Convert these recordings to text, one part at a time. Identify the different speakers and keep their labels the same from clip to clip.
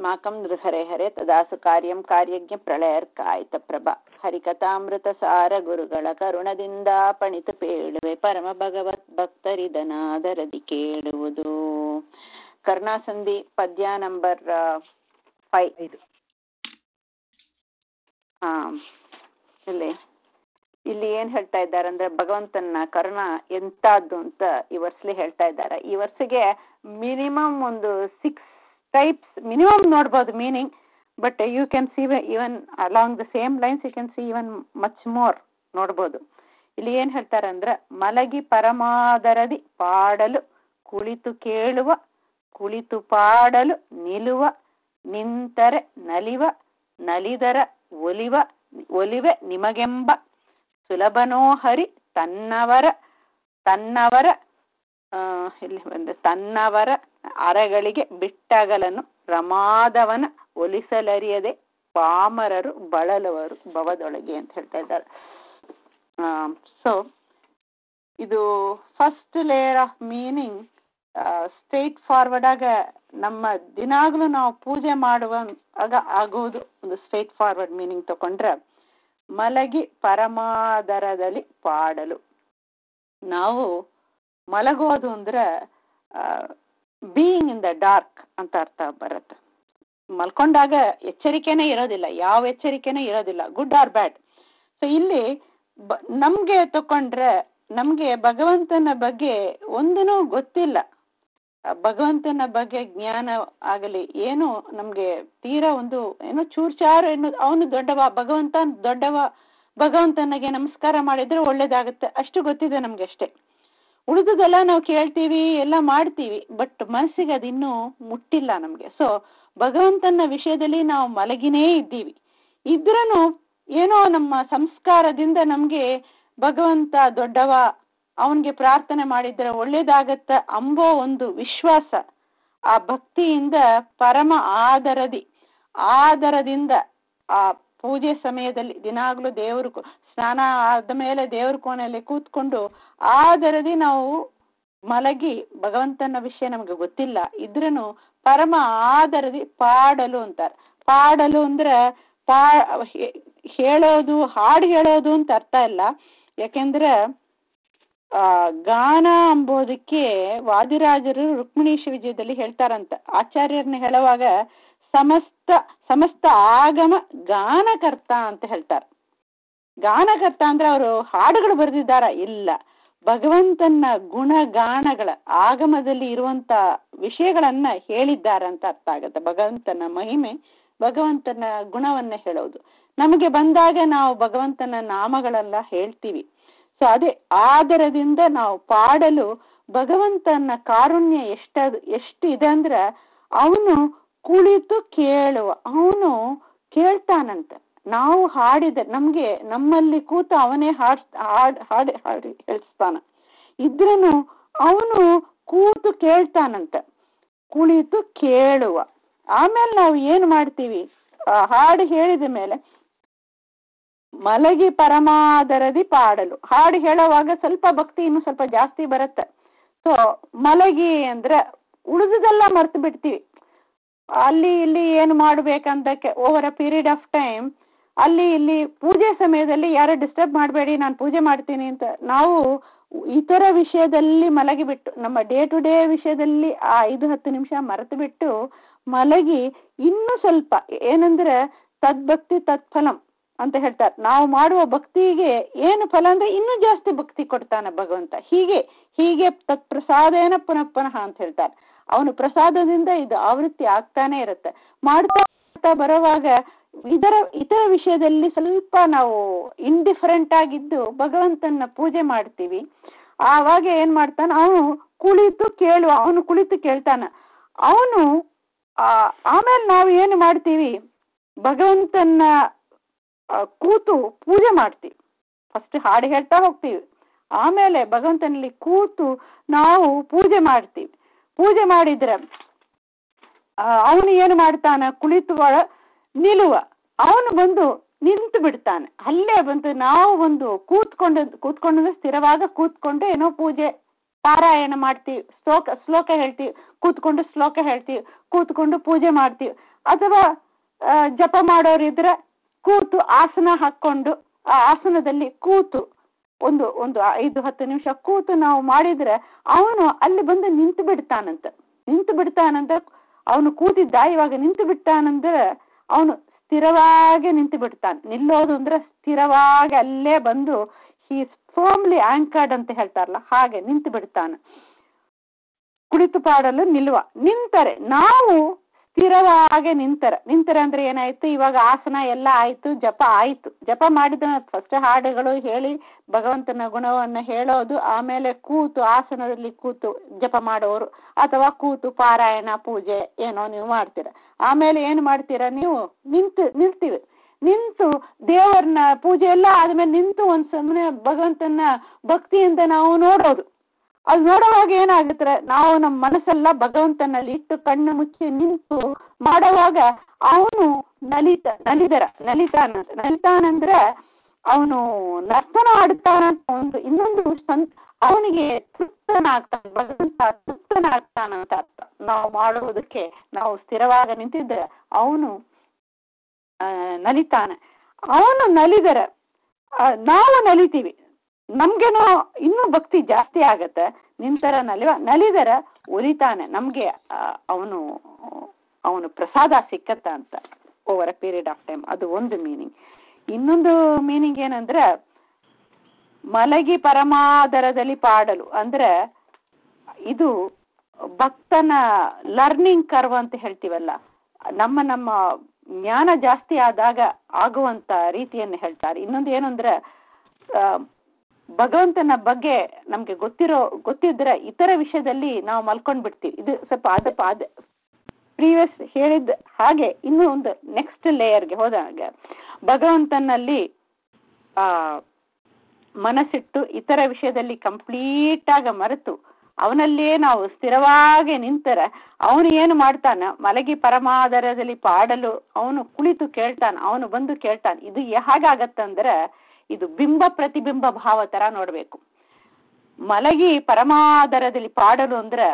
Speaker 1: अस्माकं नृहरे हरे तदासु कार्यं ಕಾರ್ಯಜ್ಞ ಪ್ರಳಯರ್ಕಾಯಿತ ಪ್ರಭ ಹರಿಕಥಾಮೃತ ಸಾರ ಗುರುಗಳ ಕರುಣದಿಂದ ಪಣಿತು ಪೇಳುವೆ ಪರಮ ಭಗವತ್ ಭಕ್ತರಿದನಾದರದಿ ಕೇಳುವುದು ಕರ್ಣಾಸಂಧಿ ಪದ್ಯ ನಂಬರ್ ಫೈವ್
Speaker 2: ಐದು
Speaker 1: ಹಾ ಇಲ್ಲಿ ಇಲ್ಲಿ ಏನ್ ಹೇಳ್ತಾ ಇದ್ದಾರೆ ಅಂದ್ರೆ ಭಗವಂತನ ಕರ್ಣ ಎಂತದ್ದು ಅಂತ ಈ ವರ್ಷಲಿ ಹೇಳ್ತಾ ಇದ್ದಾರೆ ಈ ವರ್ಷಗೆ ಮಿನಿಮಮ್ ಒಂದು ಸಿಕ್ಸ್ ಟೈಪ್ಸ್ ಮಿನಿಮಮ್ ನೋಡ್ಬೋದು meaning but you can see even along the same lines you can see even much more ನೋಡ್ಬೋದು ಇಲ್ಲಿ ಏನ್ ಹೇಳ್ತಾರೆ ಅಂದ್ರೆ ಮಲಗಿ ಪರಮಾದರದಿ ಪಾಡಲು ಕುಳಿತು ಕೇಳುವ ಕುಳಿತು ಪಾಡಲು ನಿಲುವ ನಿಂತರೆ ನಲಿವ ನಲಿದರ ಒಲಿವ ಒಲಿವೆ ನಿಮಗೆಂಬ ಸುಲಭನೋ ಹರಿ ತನ್ನವರ ತನ್ನವರ ಆ, ಇಲ್ಲಿ ಬಂದ ತನ್ನವರ ಅರಗಳಿಗೆ ಬಿಟ್ಟಗಲನು ರಮಾದವನ ಒಲಿಸಲರಿಯದೆ ಪಾಮರರು ಬಳಲುವರು ಭವದೊಳಗೆ ಅಂತ ಹೇಳ್ತಾ ಇದ್ದಾರೆ ಸೊ ಇದು first layer of meaning straightforward ಆಗ ನಮ್ಮ ದಿನಾಗ್ಲೂ ನಾವು ಪೂಜೆ ಮಾಡುವ ಆಗ ಆಗೋದು ಒಂದು ಸ್ಟ್ರೈಟ್ ಫಾರ್ವರ್ಡ್ ಮೀನಿಂಗ್ ತಗೊಂಡ್ರೆ ಮಲಗಿ ಪರಮಾದರದಲ್ಲಿ ಪಾಡಲು ನಾವು ಮಲಗೋದು ಅಂದ್ರೆ ಬೀಯಿಂಗ್ ಇನ್ ದ ಡಾರ್ಕ್ ಅಂತ ಅರ್ಥ ಬರುತ್ತೆ ಮಲ್ಕೊಂಡಾಗ ಎಚ್ಚರಿಕೆನೇ ಇರೋದಿಲ್ಲ ಯಾವ ಎಚ್ಚರಿಕೆನೇ ಇರೋದಿಲ್ಲ ಗುಡ್ ಆರ್ ಬ್ಯಾಡ್ ಸೊ ಇಲ್ಲಿ ಬ ನಮ್ಗೆ ತಕೊಂಡ್ರೆ ನಮ್ಗೆ ಭಗವಂತನ ಬಗ್ಗೆ ಒಂದೂ ಗೊತ್ತಿಲ್ಲ ಆ ಭಗವಂತನ ಬಗ್ಗೆ ಜ್ಞಾನ ಆಗಲಿ ಏನು ನಮ್ಗೆ ತೀರಾ ಒಂದು ಏನೋ ಚೂರ್ಚಾರು ಏನು ಅವನು ದೊಡ್ಡವ ಭಗವಂತ ದೊಡ್ಡವ ಭಗವಂತನಿಗೆ ನಮಸ್ಕಾರ ಮಾಡಿದ್ರೆ ಒಳ್ಳೇದಾಗುತ್ತೆ ಅಷ್ಟು ಗೊತ್ತಿದೆ ನಮ್ಗೆ ಅಷ್ಟೇ ಉಳಿದುದೆಲ್ಲ ನಾವು ಕೇಳ್ತೀವಿ ಎಲ್ಲ ಮಾಡ್ತೀವಿ ಬಟ್ ಮನಸ್ಸಿಗೆ ಅದಿನ್ನೂ ಮುಟ್ಟಿಲ್ಲ ನಮ್ಗೆ ಸೊ ಭಗವಂತನ ವಿಷಯದಲ್ಲಿ ನಾವು ಮಲಗಿನೇ ಇದ್ದೀವಿ ಇದ್ರೂ ಏನೋ ನಮ್ಮ ಸಂಸ್ಕಾರದಿಂದ ನಮ್ಗೆ ಭಗವಂತ ದೊಡ್ಡವ ಅವನಿಗೆ ಪ್ರಾರ್ಥನೆ ಮಾಡಿದ್ರೆ ಒಳ್ಳೇದಾಗತ್ತ ಅಂಬೋ ಒಂದು ವಿಶ್ವಾಸ ಆ ಭಕ್ತಿಯಿಂದ ಪರಮ ಆದರದಿ ಆದರದಿಂದ ಆ ಪೂಜೆ ಸಮಯದಲ್ಲಿ ದಿನಾಗ್ಲೂ ದೇವರು ಸ್ನಾನ ಆದ ಮೇಲೆ ದೇವ್ರ ಕೋಣೆಯಲ್ಲಿ ಕೂತ್ಕೊಂಡು ಆದರದಿ ನಾವು ಮಲಗಿ ಭಗವಂತನ ವಿಷಯ ನಮ್ಗೆ ಗೊತ್ತಿಲ್ಲ ಇದ್ರೂ ಪರಮ ಆದರದಿ ಪಾಡಲು ಅಂತಾರೆ ಪಾಡಲು ಅಂದ್ರೆ ಪಾ ಹೇಳೋದು ಹಾಡು ಹೇಳೋದು ಅಂತ ಅರ್ಥ ಇಲ್ಲ ಯಾಕೆಂದ್ರೆ ಆ ಗಾನ ಅಂಬೋದಕ್ಕೆ ವಾದಿರಾಜರು ರುಕ್ಮಿಣೀಶ ವಿಜಯದಲ್ಲಿ ಹೇಳ್ತಾರಂತ ಆಚಾರ್ಯರನ್ನ ಹೇಳುವಾಗ ಸಮಸ್ತ ಸಮಸ್ತ ಆಗಮ ಗಾನಕರ್ತ ಅಂತ ಹೇಳ್ತಾರೆ ಗಾನಕರ್ತ ಅಂದ್ರೆ ಅವರು ಹಾಡುಗಳು ಬರೆದಿದ್ದಾರ ಇಲ್ಲ ಭಗವಂತನ ಗುಣಗಾನಗಳ ಆಗಮದಲ್ಲಿ ಇರುವಂತ ವಿಷಯಗಳನ್ನ ಹೇಳಿದ್ದಾರೆ ಅಂತ ಅರ್ಥ ಆಗತ್ತೆ ಭಗವಂತನ ಮಹಿಮೆ ಭಗವಂತನ ಗುಣವನ್ನ ಹೇಳೋದು ನಮಗೆ ಬಂದಾಗ ನಾವು ಭಗವಂತನ ನಾಮಗಳೆಲ್ಲ ಹೇಳ್ತೀವಿ ಸೊ ಅದೇ ಆದರದಿಂದ ನಾವು ಪಾಡಲು ಭಗವಂತನ ಕಾರುಣ್ಯ ಎಷ್ಟ ಎಷ್ಟಿದೆ ಅಂದ್ರೆ ಅವನು ಕುಳಿತು ಕೇಳುವ ಅವನು ಕೇಳ್ತಾನಂತೆ ನಾವು ಹಾಡಿದ ನಮ್ಗೆ ನಮ್ಮಲ್ಲಿ ಕೂತ ಅವನೇ ಹಾಡ್ ಹಾಡ್ ಹಾಡಿ ಹಾಡಿ ಹೇಳಿಸ್ತಾನ ಇದ್ರೂ ಅವನು ಕೂತು ಕೇಳ್ತಾನಂತೆ ಕುಳಿತು ಕೇಳುವ ಆಮೇಲೆ ನಾವು ಏನು ಮಾಡ್ತೀವಿ ಆ ಹಾಡು ಹೇಳಿದ ಮೇಲೆ ಮಲಗಿ ಪರಮಾದರದಿ ಪಾಡಲು ಹಾಡು ಹೇಳುವಾಗ ಸ್ವಲ್ಪ ಭಕ್ತಿ ಇನ್ನು ಸ್ವಲ್ಪ ಜಾಸ್ತಿ ಬರುತ್ತೆ ಸೊ ಮಲಗಿ ಅಂದ್ರೆ ಉಳಿದುದೆಲ್ಲ ಮರ್ತು ಬಿಡ್ತೀವಿ ಅಲ್ಲಿ ಇಲ್ಲಿ ಏನು ಮಾಡ್ಬೇಕಂತಕ್ಕೆ over a period of time ಅಲ್ಲಿ ಇಲ್ಲಿ ಪೂಜೆ ಸಮಯದಲ್ಲಿ ಯಾರು ಡಿಸ್ಟರ್ಬ್ ಮಾಡಬೇಡಿ ನಾನು ಪೂಜೆ ಮಾಡ್ತೀನಿ ಅಂತ ನಾವು ಇತರ ವಿಷಯದಲ್ಲಿ ಮಲಗಿಬಿಟ್ಟು ನಮ್ಮ ಡೇ ಟು ಡೇ ವಿಷಯದಲ್ಲಿ ಆ ಐದು ಹತ್ತು ನಿಮಿಷ ಮರೆತು ಬಿಟ್ಟು ಮಲಗಿ ಇನ್ನೂ ಸ್ವಲ್ಪ ಏನಂದ್ರೆ ತದ್ಭಕ್ತಿ ತತ್ಫಲಂ ಅಂತ ಹೇಳ್ತಾರೆ ನಾವು ಮಾಡುವ ಭಕ್ತಿಗೆ ಏನು ಫಲ ಅಂದ್ರೆ ಇನ್ನೂ ಜಾಸ್ತಿ ಭಕ್ತಿ ಕೊಡ್ತಾನೆ ಭಗವಂತ ಹೀಗೆ ಹೀಗೆ ತತ್ ಪ್ರಸಾದೇನ ಪುನಃ ಪುನಃ ಅಂತ ಹೇಳ್ತಾರೆ ಅವನು ಪ್ರಸಾದದಿಂದ ಇದು ಆವೃತ್ತಿ ಆಗ್ತಾನೆ ಇರುತ್ತೆ ಮಾಡ್ತಾ ಬರುವಾಗ ಇದರ ಇತರ ವಿಷಯದಲ್ಲಿ ಸ್ವಲ್ಪ ನಾವು ಇಂಡಿಫರೆಂಟ್ ಆಗಿದ್ದು ಭಗವಂತನ ಪೂಜೆ ಮಾಡ್ತೀವಿ ಆವಾಗ ಏನ್ ಮಾಡ್ತಾನ ಅವನು ಕುಳಿತು ಕೇಳುವ ಅವನು ಕುಳಿತು ಕೇಳ್ತಾನ ಅವನು ಆಮೇಲೆ ನಾವು ಏನು ಮಾಡ್ತೀವಿ ಭಗವಂತನ ಕೂತು ಪೂಜೆ ಮಾಡ್ತೀವಿ ಫಸ್ಟ್ ಹಾಡು ಹೇಳ್ತಾ ಹೋಗ್ತೀವಿ ಆಮೇಲೆ ಭಗವಂತನಲ್ಲಿ ಕೂತು ನಾವು ಪೂಜೆ ಮಾಡ್ತೀವಿ ಪೂಜೆ ಮಾಡಿದ್ರೆ ಅವನು ಏನು ಮಾಡ್ತಾನ ಕುಳಿತು ನಿಲ್ಲುವ ಅವನು ಬಂದು ನಿಂತು ಬಿಡ್ತಾನೆ ಅಲ್ಲೇ ಬಂದು ನಾವು ಒಂದು ಕೂತ್ಕೊಂಡು ಕೂತ್ಕೊಂಡು ಸ್ಥಿರವಾಗ ಕೂತ್ಕೊಂಡು ಏನೋ ಪೂಜೆ ಪಾರಾಯಣ ಮಾಡ್ತೀವಿ ಶ್ಲೋಕ ಶ್ಲೋಕ ಹೇಳ್ತೀವಿ ಕೂತ್ಕೊಂಡು ಶ್ಲೋಕ ಹೇಳ್ತೀವಿ ಕೂತ್ಕೊಂಡು ಪೂಜೆ ಮಾಡ್ತೀವಿ ಅಥವಾ ಆ, ಜಪ ಮಾಡೋರಿದ್ರೆ ಕೂತು ಆಸನ ಹಾಕೊಂಡು ಆ ಆಸನದಲ್ಲಿ ಕೂತು ಒಂದು ಒಂದು ಐದು ಹತ್ತು ನಿಮಿಷ ಕೂತು ನಾವು ಮಾಡಿದ್ರೆ ಅವನು ಅಲ್ಲಿ ಬಂದು ನಿಂತು ಬಿಡ್ತಾನಂತ ನಿಂತು ಬಿಡ್ತಾನಂತ ಅವನು ಕೂತಿದ್ದ ಇವಾಗ ನಿಂತು ಬಿಟ್ಟಾನಂದ್ರೆ ಅವನು ಸ್ಥಿರವಾಗಿ ನಿಂತು ಬಿಡ್ತಾನೆ ನಿಲ್ಲೋದು ಅಂದ್ರೆ ಸ್ಥಿರವಾಗಿ ಅಲ್ಲೇ ಬಂದು ಹಿ ಫೋಮ್ಲಿ ಆಂಕರ್ಡ್ ಅಂತ ಹೇಳ್ತಾರಲ್ಲ ಹಾಗೆ ನಿಂತು ಬಿಡ್ತಾನೆ ಕುಳಿತು ಪಾಡಲು ನಿಲ್ಲುವ ನಿಂತರೆ ನಾವು ಸ್ಥಿರವಾಗಿ ನಿಂತರ ನಿಂತರ ಅಂದ್ರೆ ಏನಾಯ್ತು ಇವಾಗ ಆಸನ ಎಲ್ಲ ಆಯ್ತು ಜಪ ಆಯ್ತು ಜಪ ಮಾಡಿದ ಫಸ್ಟ್ ಹಾಡುಗಳು ಹೇಳಿ ಭಗವಂತನ ಗುಣವನ್ನ ಹೇಳೋದು ಆಮೇಲೆ ಕೂತು ಆಸನದಲ್ಲಿ ಕೂತು ಜಪ ಮಾಡೋರು ಅಥವಾ ಕೂತು ಪಾರಾಯಣ ಪೂಜೆ ಏನೋ ನೀವು ಮಾಡ್ತೀರ ಆಮೇಲೆ ಏನು ಮಾಡ್ತೀರಾ ನೀವು ನಿಂತು ನಿಲ್ತೀವಿ ನಿಂತು ದೇವರನ್ನ ಪೂಜೆ ಎಲ್ಲ ಆದ್ಮೇಲೆ ನಿಂತು ಒಂದ್ ಸುಮ್ಮನೆ ಭಗವಂತನ ಭಕ್ತಿಯಿಂದ ನಾವು ನೋಡೋದು ಅದು ನೋಡುವಾಗ ಏನಾಗುತ್ತೆ ನಾವು ನಮ್ಮ ಮನಸ್ಸೆಲ್ಲ ಭಗವಂತನಲ್ಲಿ ಇಟ್ಟು ಕಣ್ಣು ಮುಚ್ಚಿ ನಿಂತು ಮಾಡುವಾಗ ಅವನು ನಲಿತ ನಲಿದರ ನಲಿತಾನ ನಲಿತಾನಂದ್ರೆ ಅವನು ನರ್ತನ ಆಡ್ತಾನಂತ ಒಂದು ಇನ್ನೊಂದು ಸಂತ ಅವನಿಗೆ ತೃಪ್ತನಾಗ್ತಾನೆ ಭಗವಂತ ತೃಪ್ತನಾಗ್ತಾನಂತ ಅರ್ಥ ನಾವು ಮಾಡುವುದಕ್ಕೆ ನಾವು ಸ್ಥಿರವಾಗಿ ನಿಂತಿದ್ರೆ ಅವನು ಆ, ನಲಿತಾನೆ ಅವನು ನಲಿದರೆ ಆ, ನಾವು ನಲಿತೀವಿ ನಮ್ಗೇನೋ ಇನ್ನೂ ಭಕ್ತಿ ಜಾಸ್ತಿ ಆಗತ್ತೆ ನಿಂತರ ನಲಿವ ನಲಿದರ ಒಲಿತಾನೆ ನಮ್ಗೆ ಅವನು ಅವನು ಪ್ರಸಾದ ಸಿಕ್ಕತ್ತ ಅಂತ over a period of time ಅದು ಒಂದು ಮೀನಿಂಗ್ ಇನ್ನೊಂದು ಮೀನಿಂಗ್ ಏನಂದ್ರೆ ಮಲಗಿ ಪರಮಾದರದಲ್ಲಿ ಪಾಡಲು ಅಂದ್ರೆ ಇದು ಭಕ್ತನ ಲರ್ನಿಂಗ್ ಕರ್ವ್ ಅಂತ ಹೇಳ್ತೀವಲ್ಲ ನಮ್ಮ ನಮ್ಮ ಜ್ಞಾನ ಜಾಸ್ತಿ ಆದಾಗ ಆಗುವಂತ ರೀತಿಯನ್ನು ಹೇಳ್ತಾರೆ ಇನ್ನೊಂದು ಏನು ಅಂದ್ರೆ ಆ, ಭಗವಂತನ ಬಗ್ಗೆ ನಮ್ಗೆ ಗೊತ್ತಿರೋ ಗೊತ್ತಿದ್ರೆ ಇತರ ವಿಷಯದಲ್ಲಿ ನಾವು ಮಲ್ಕೊಂಡ್ ಬಿಡ್ತೀವಿ ಇದು ಸ್ವಲ್ಪ ಅದಪ್ಪ ಅದ ಪ್ರೀವಿಯಸ್ ಹೇಳಿದ ಹಾಗೆ ಇನ್ನೂ ಒಂದು ನೆಕ್ಸ್ಟ್ ಲೇಯರ್ಗೆ ಹೋದಾಗ ಭಗವಂತನಲ್ಲಿ ಆ ಮನಸ್ಸಿಟ್ಟು ಇತರ ವಿಷಯದಲ್ಲಿ ಕಂಪ್ಲೀಟ್ ಆಗ ಮರೆತು ಅವನಲ್ಲೇ ನಾವು ಸ್ಥಿರವಾಗಿ ನಿಂತರ ಅವನು ಏನು ಮಾಡ್ತಾನ ಮಲಗಿ ಪರಮಾದರದಲ್ಲಿ ಪಾಡಲು ಅವನು ಕುಳಿತು ಕೇಳ್ತಾನ ಅವನು ಬಂದು ಕೇಳ್ತಾನೆ ಇದು ಹೇಗಾಗತ್ತಂದ್ರೆ ಇದು ಬಿಂಬ ಪ್ರತಿಬಿಂಬ ಭಾವ ತರ ನೋಡ್ಬೇಕು ಮಲಗಿ ಪರಮಾದರದಲ್ಲಿ ಪಾಡಲು ಅಂದ್ರೆ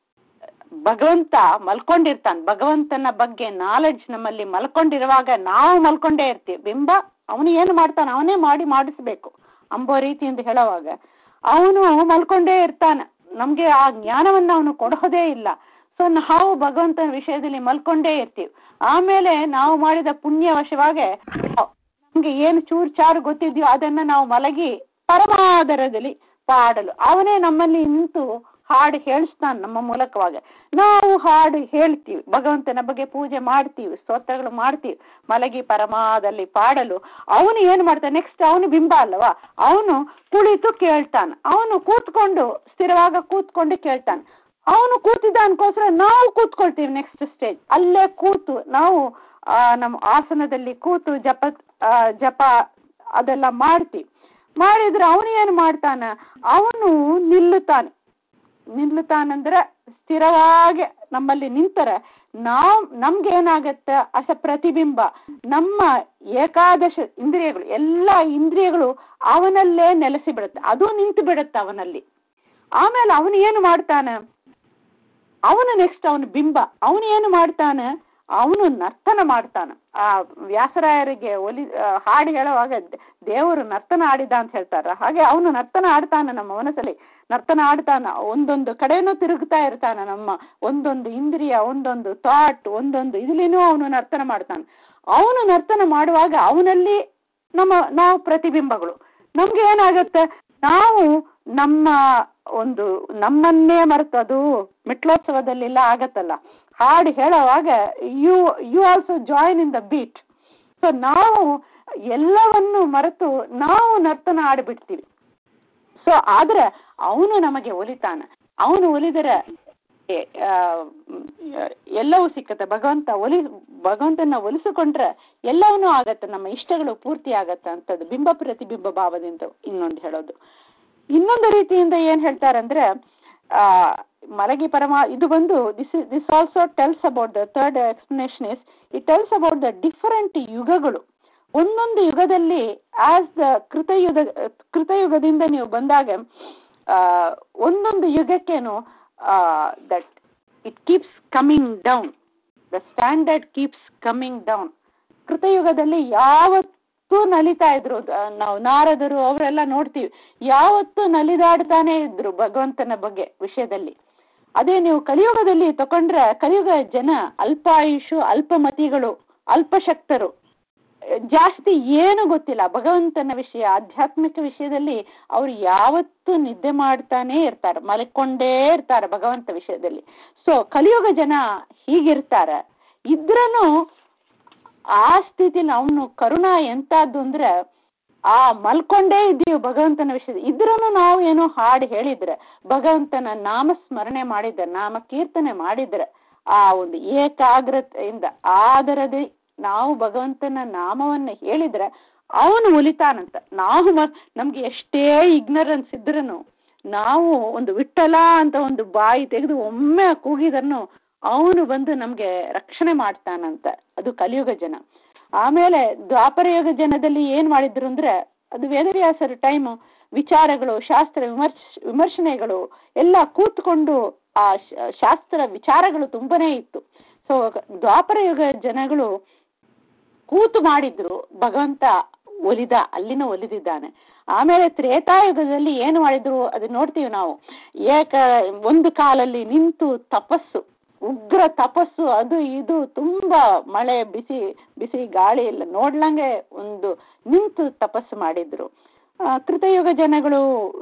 Speaker 1: ಭಗವಂತ ಮಲ್ಕೊಂಡಿರ್ತಾನೆ ಭಗವಂತನ ಬಗ್ಗೆ ನಾಲೆಡ್ಜ್ ನಮ್ಮಲ್ಲಿ ಮಲ್ಕೊಂಡಿರುವಾಗ ನಾವು ಮಲ್ಕೊಂಡೇ ಇರ್ತೀವಿ ಬಿಂಬ ಅವನು ಏನು ಮಾಡ್ತಾನೆ ಅವನೇ ಮಾಡಿ ಮಾಡಿಸ್ಬೇಕು ಅಂಬೋ ರೀತಿಯಿಂದ ಹೇಳುವಾಗ ಅವನು ಮಲ್ಕೊಂಡೇ ಇರ್ತಾನೆ ನಮ್ಗೆ ಆ ಜ್ಞಾನವನ್ನ ಅವನು ಕೊಡೋದೇ ಇಲ್ಲ ಸೊ ನಾವು ಭಗವಂತನ ವಿಷಯದಲ್ಲಿ ಮಲ್ಕೊಂಡೇ ಇರ್ತೀವಿ ಆಮೇಲೆ ನಾವು ಮಾಡಿದ ಪುಣ್ಯವಶವಾಗಿ ನಮ್ಗೆ ಏನು ಚೂರು ಚಾರು ಗೊತ್ತಿದ್ಯೋ ಅದನ್ನ ನಾವು ಮಲಗಿ ಪರಮಾದರದಲ್ಲಿ ಪಾಡಲು ಅವನೇ ನಮ್ಮಲ್ಲಿ ನಿಂತು ಹಾಡು ಹೇಳಿಸ್ತಾನೆ ನಮ್ಮ ಮೂಲಕವಾಗಿ ನಾವು ಹಾಡು ಹೇಳ್ತೀವಿ ಭಗವಂತನ ಬಗ್ಗೆ ಪೂಜೆ ಮಾಡ್ತೀವಿ ಸ್ತೋತ್ರಗಳು ಮಾಡ್ತೀವಿ ಮಲಗಿ ಪರಮಾದಲ್ಲಿ ಪಾಡಲು ಅವನು ಏನು ಮಾಡ್ತಾನೆ ನೆಕ್ಸ್ಟ್ ಅವನು ಬಿಂಬ ಅಲ್ಲವಾ ಅವನು ಕುಳಿತು ಕೇಳ್ತಾನೆ ಅವನು ಕೂತ್ಕೊಂಡು ಸ್ಥಿರವಾಗ ಕೂತ್ಕೊಂಡು ಕೇಳ್ತಾನೆ ಅವನು ಕೂತಿದ್ದ ಅನ್ಕೋಸ್ಕರ ನಾವು ಕೂತ್ಕೊಳ್ತೀವಿ ನೆಕ್ಸ್ಟ್ ಸ್ಟೇಜ್ ಅಲ್ಲೇ ಕೂತು ನಾವು ಆ ನಮ್ಮ ಆಸನದಲ್ಲಿ ಕೂತು ಜಪ ಆ, ಜಪ ಅದೆಲ್ಲ ಮಾಡ್ತೀವಿ ಮಾಡಿದ್ರೆ ಅವನು ಏನು ಮಾಡ್ತಾನ ಅವನು ನಿಲ್ಲುತ್ತಾನೆ ನಿಲ್ಲುತ್ತಾನಂದ್ರೆ ಸ್ಥಿರವಾಗಿ ನಮ್ಮಲ್ಲಿ ನಿಂತರೆ ನಾವ್ ನಮ್ಗೆ ಏನಾಗತ್ತೆ ಅಸ ಪ್ರತಿಬಿಂಬ ನಮ್ಮ ಏಕಾದಶ ಇಂದ್ರಿಯಗಳು ಎಲ್ಲ ಇಂದ್ರಿಯಗಳು ಅವನಲ್ಲೇ ನೆಲೆಸಿ ಬಿಡುತ್ತೆ ಅದು ನಿಂತು ಬಿಡುತ್ತೆ ಅವನಲ್ಲಿ ಆಮೇಲೆ ಅವನು ಏನು ಮಾಡ್ತಾನೆ ಅವನು ನೆಕ್ಸ್ಟ್ ಅವನು ಬಿಂಬ ಅವನು ಏನು ಮಾಡ್ತಾನೆ ಅವನು ನರ್ತನ ಮಾಡ್ತಾನ ಆ ವ್ಯಾಸರಾಯರಿಗೆ ಒಲಿ ಆ, ಹಾಡು ಹೇಳುವಾಗ ದ- ದೇವರು ನರ್ತನ ಆಡಿದ ಅಂತ ಹೇಳ್ತಾರ ಹಾಗೆ ಅವನು ನರ್ತನ ಆಡ್ತಾನ ನಮ್ಮ ಮನಸ್ಸಲ್ಲಿ ನರ್ತನ ಆಡ್ತಾನ ಒಂದೊಂದು ಕಡೆನೂ ತಿರುಗ್ತಾ ಇರ್ತಾನ ನಮ್ಮ ಒಂದೊಂದು ಇಂದ್ರಿಯ ಒಂದೊಂದು ಥಾಟ್ ಒಂದೊಂದು ಇದ್ಲಿನೂ ಅವನು ನರ್ತನ ಮಾಡ್ತಾನೆ ಅವನು ನರ್ತನ ಮಾಡುವಾಗ ಅವನಲ್ಲಿ ನಮ್ಮ ನಾವು ಪ್ರತಿಬಿಂಬಗಳು ನಮ್ಗೆ ಏನಾಗುತ್ತೆ ನಾವು ನಮ್ಮ ಒಂದು ನಮ್ಮನ್ನೇ ಮರೆತು ಅದು ಮೆಟ್ಲೋತ್ಸವದಲ್ಲೆಲ್ಲ ಆಗತ್ತಲ್ಲ ಹಾಡು ಹೇಳುವಾಗ you you also join in the beat so ನಾವು ಎಲ್ಲವನ್ನು ಮರೆತು ನಾವು ನರ್ತನ ಆಡ್ಬಿಡ್ತೀವಿ ಸೊ ಆದ್ರೆ ಅವನು ನಮಗೆ ಒಲಿತಾನ ಅವನು ಒಲಿದರೆ ಏ, ಆ, ಮ್, ಎಲ್ಲವೂ ಸಿಕ್ಕತ್ತೆ ಭಗವಂತ ಒಲಿ ಭಗವಂತನ ಒಲಿಸಿಕೊಂಡ್ರೆ ಎಲ್ಲವನ್ನೂ ಆಗತ್ತೆ ನಮ್ಮ ಇಷ್ಟಗಳು ಪೂರ್ತಿ ಆಗತ್ತೆ ಅಂತದ್ದು ಬಿಂಬ ಪ್ರತಿಬಿಂಬ ಭಾವದಿಂದ ಇನ್ನೊಂದು ಹೇಳೋದು ಇನ್ನೊಂದು ರೀತಿಯಿಂದ ಏನ್ ಹೇಳ್ತಾರಂದ್ರೆ ಆ ಮಲಗಿ ಪರಮ ಇದು ಬಂದು this this also tells about the third explanation is it tells about the different ಯುಗಗಳು ಒಂದೊಂದು ಯುಗದಲ್ಲಿ ಆಸ್ ದ ಕೃತಯುಗ ಕೃತಯುಗದಿಂದ ನೀವು ಬಂದಾಗ ಆ, ಒಂದೊಂದು ಯುಗಕ್ಕೇನು that it keeps coming down the standard keeps coming down ಕೃತಯುಗದಲ್ಲಿ ಯಾವತ್ತೂ ನಲಿತಾ ಇದ್ರು ದ- ನಾವು ನಾರದರು ಅವರೆಲ್ಲ ನೋಡ್ತೀವಿ ಯಾವತ್ತೂ ನಲಿದಾಡ್ತಾನೆ ಇದ್ರು ಭಗವಂತನ ಬಗ್ಗೆ ವಿಷಯದಲ್ಲಿ ಅದೇ ನೀವು ಕಲಿಯುಗದಲ್ಲಿ ತಕೊಂಡ್ರೆ ಕಲಿಯುಗ ಜನ ಅಲ್ಪಾಯುಷು ಅಲ್ಪಮತಿಗಳು ಅಲ್ಪಶಕ್ತರು ಜಾಸ್ತಿ ಏನು ಗೊತ್ತಿಲ್ಲ ಭಗವಂತನ ವಿಷಯ ಆಧ್ಯಾತ್ಮಿಕ ವಿಷಯದಲ್ಲಿ ಅವ್ರು ಯಾವತ್ತೂ ನಿದ್ದೆ ಮಾಡ್ತಾನೆ ಇರ್ತಾರೆ ಮಲ್ಕೊಂಡೇ ಇರ್ತಾರೆ ಭಗವಂತ ವಿಷಯದಲ್ಲಿ ಸೊ ಕಲಿಯುಗ ಜನ ಹೀಗಿರ್ತಾರೆ ಇದ್ರನು ಆ ಸ್ಥಿತಿಲಿ ಅವನು ಕರುಣ ಎಂತದ್ದು ಅಂದ್ರೆ ಆ ಮಲ್ಕೊಂಡೇ ಇದ್ದೀವಿ ಭಗವಂತನ ವಿಷಯ ಇದ್ರನು ನಾವು ಏನೋ ಹಾಡು ಹೇಳಿದ್ರೆ ಭಗವಂತನ ನಾಮ ಸ್ಮರಣೆ ಮಾಡಿದ್ರೆ ನಾಮ ಕೀರ್ತನೆ ಮಾಡಿದ್ರೆ ಆ ಒಂದು ಏಕಾಗ್ರತೆಯಿಂದ ಆದರದೆ ನಾವು ಭಗವಂತನ ನಾಮವನ್ನ ಹೇಳಿದ್ರೆ ಅವನು ಒಲಿತಾನಂತ ನಾವು ಮ- ನಮ್ಗೆ ಎಷ್ಟೇ ಇಗ್ನರೆನ್ಸ್ ಇದ್ರೂ ನಾವು ಒಂದು ವಿಠಲ ಅಂತ ಒಂದು ಬಾಯಿ ತೆಗೆದು ಒಮ್ಮೆ ಕೂಗಿದನ್ನು ಅವನು ಬಂದು ನಮ್ಗೆ ರಕ್ಷಣೆ ಮಾಡ್ತಾನಂತ ಅದು ಕಲಿಯುಗ ಜನ ಆಮೇಲೆ ದ್ವಾಪರ ಯುಗ ಜನದಲ್ಲಿ ಏನ್ ಮಾಡಿದ್ರು ಅಂದ್ರೆ ಅದು ವೇದವ್ಯಾಸರ ಟೈಮು ವಿಚಾರಗಳು ಶಾಸ್ತ್ರ ವಿಮರ್ಶ ವಿಮರ್ಶನೆಗಳು ಎಲ್ಲ ಕೂತ್ಕೊಂಡು ಆ ಶ- ಶಾಸ್ತ್ರ ವಿಚಾರಗಳು ತುಂಬನೇ ಇತ್ತು ಸೊ ದ್ವಾಪರ ಯುಗ ಜನಗಳು ಕೂತು ಮಾಡಿದ್ರು ಭಗವಂತ ಒಲಿದ ಅಲ್ಲಿನ ಒಲಿದಿದ್ದಾನೆ ಆಮೇಲೆ ತ್ರೇತಾಯುಗದಲ್ಲಿ ಏನು ಮಾಡಿದ್ರು ಅದು ನೋಡ್ತೀವಿ ನಾವು ಏಕ ಒಂದು ಕಾಲಲ್ಲಿ ನಿಂತು ತಪಸ್ಸು ಉಗ್ರ ತಪಸ್ಸು ಅದು ಇದು ತುಂಬಾ ಮಳೆ ಬಿಸಿ ಬಿಸಿ ಗಾಳಿ ಎಲ್ಲ ನೋಡ್ಲಂಗೆ ಒಂದು ನಿಂತು ತಪಸ್ಸು ಮಾಡಿದ್ರು ಆ, ಕೃತಯುಗ ಜನಗಳು